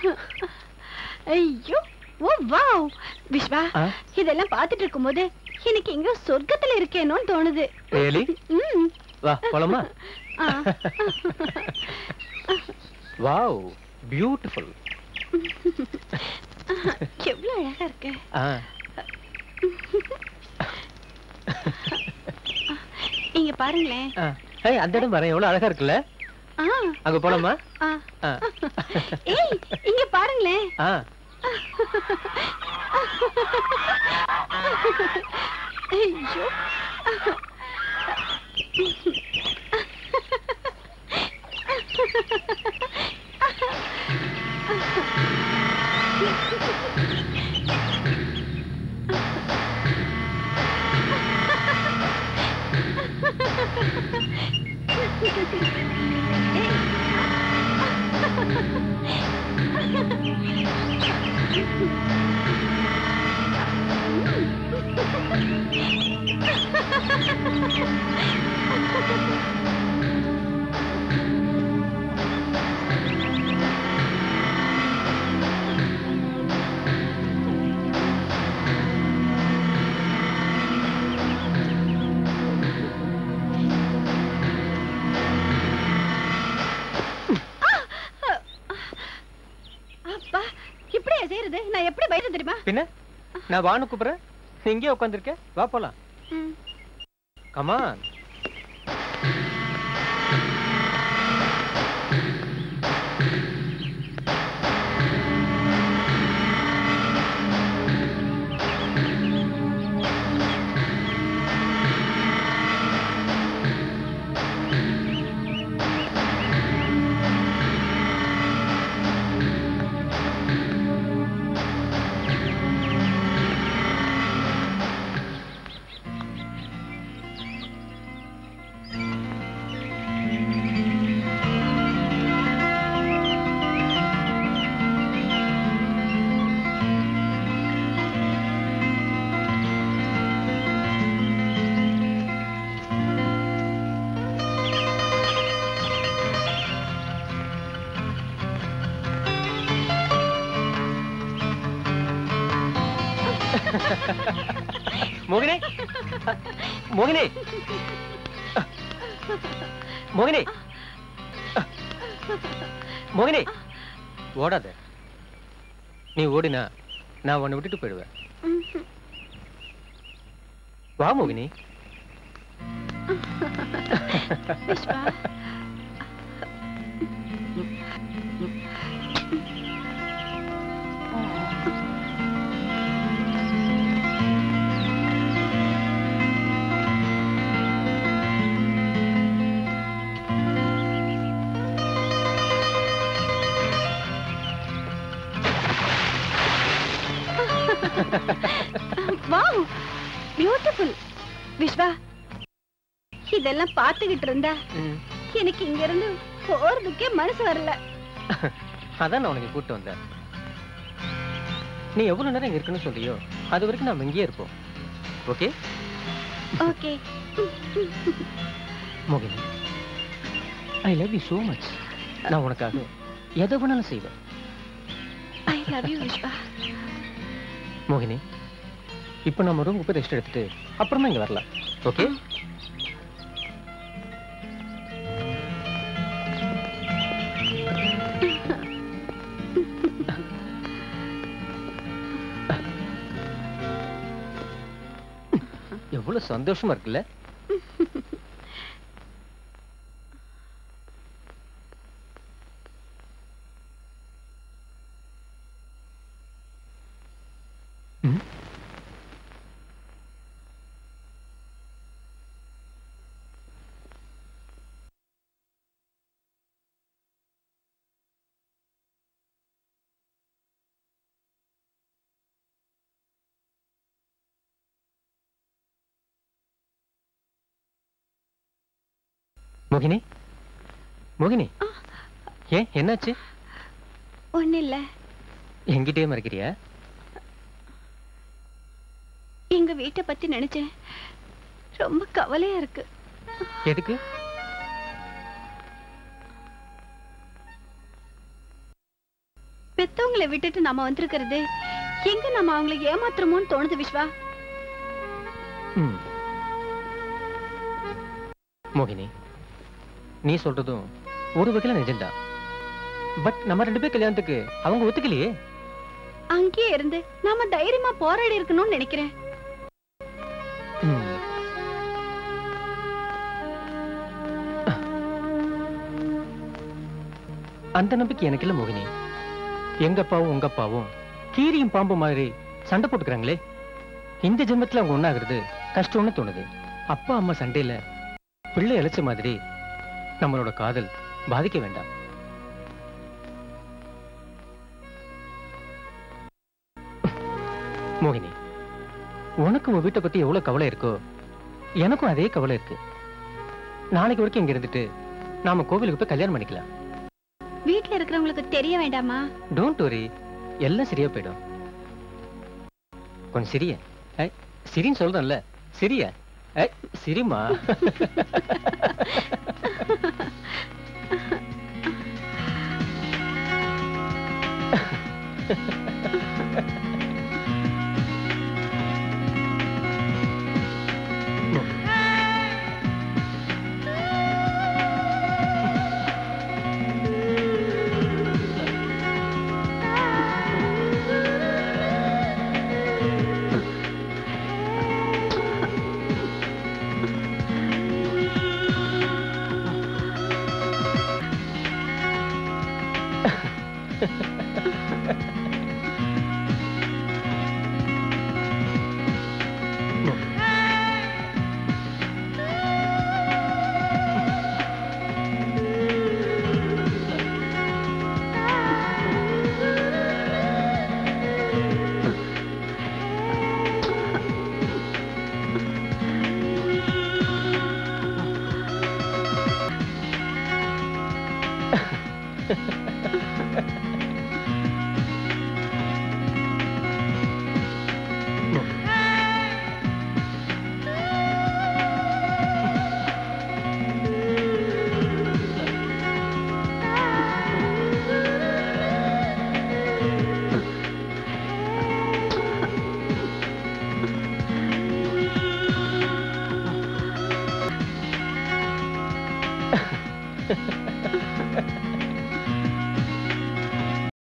ஐயோ ஓ வாவ் விஸ்வா ஆ? இதெல்லாம் பார்த்துட்டு இருக்கும்போது எனக்கு எங்க சொர்க்கத்துல இருக்கேனோன்னு தோணுது Really? ம். வா போலாமா ஆ. வாவ் பியூட்டிஃபுல் எவ்வளவு அழகா இருக்கு ஆ இங்க பாருங்களேன் ஆ. ஏய் அந்த இடம் வரேன் எவ்வளவு அழகா இருக்குல்ல ஆ, அங்க போலாமா ஆ. ஆ. ஏய் இங்க பாருங்களேன் ஆ ஐயோ அப்பா இப்படியா செய்யறது நான் எப்படி பயந்து தெரியுமா பின்ன நான் வானு கூப்பிடுறேன் நீ இங்கே உட்காந்துருக்க வா போலாம் ம். கமான் மோகினி மோகினி மோகினி மோகினி ஓடாத நீ ஓடினா நான் உன்னை விட்டுட்டு போயிடுவேன் ம்ஹும். வா மோகினி விஸ்வா வாவ் பியூட்டிஃபுல் விஸ்வா இதெல்லாம் பார்த்துக்கிட்டு இருந்தா ம். எனக்கு இங்க இருந்து போறதுக்கே மனசு வரல அதான் நான் உனக்கு கூப்பிட்டு வந்தேன் நீ எவ்வளவு நேரம் இங்க இருக்குன்னு சொல்றியோ அது வரைக்கும் நாம இங்கேயே இருப்போம் ஓகே ஓகே மோகினி I love you so much நான் உனக்காக எதை வேணாலும் செய்வேன் ஐ லவ் யூ விஸ்வா மோகினி இப்போ நம்ம ரூமுக்கு போய் ரெஸ்ட் எடுத்துட்டு அப்புறமா இங்க வரலாம் ஓகே எவ்வளவு சந்தோஷமா இருக்குல்ல ம்? மோகினி மோகினி ஏன் என்னாச்சு ஒண்ணு இல்ல என்கிட்டயே மறைக்கிறியா எங்க வீட்டை பத்தி நினைச்சேன் ரொம்ப கவலையா இருக்கு எதுக்கு பெத்தவங்களை விட்டுட்டு நாம வந்திருக்கிறது எங்க நம்ம அவங்களை ஏமாத்துறோமோன்னு தோணுது விஸ்வா ம். மோகினி நீ சொல்றதும் ஒரு வகையில நிஜம்தான் பட் நம்ம ரெண்டு பேர் கல்யாணத்துக்கு அவங்க ஒத்துக்கலையே அங்கேயே இருந்து நாம தைரியமா போராடி இருக்கணும்னு நினைக்கிறேன் ம். அந்த நம்பிக்கை எனக்கு இல்ல மோகினி எங்க அப்பாவும் உங்க அப்பாவும் கீரியும் பாம்பு மாதிரி சண்டை போட்டுக்கிறாங்களே இந்த ஜென்மத்துல அவங்க ஒண்ணாகிறது கஷ்டம்னு தோணுது அப்பா அம்மா சண்டையில பிள்ளை இழைச்ச மாதிரி நம்மளோட காதல் பாதிக்க வேண்டாம் மோகினி உனக்கு உன் வீட்டை பத்தி எவ்வளவு கவலை இருக்கோ எனக்கும் அதே கவலை இருக்கு நாளைக்கு வரைக்கும் இங்க இருந்துட்டு நாம கோவிலுக்கு போய் கல்யாணம் பண்ணிக்கலாம் வீட்ல இருக்கிறவங்களுக்கு தெரிய வேண்டாமா டோன்ட் வரி எல்லாம் சரியா போயிடும் கொஞ்சம் சிரிய ஐ, சிரின்னு சொல்றேன்ல சிரிய ஐ, சிரிமா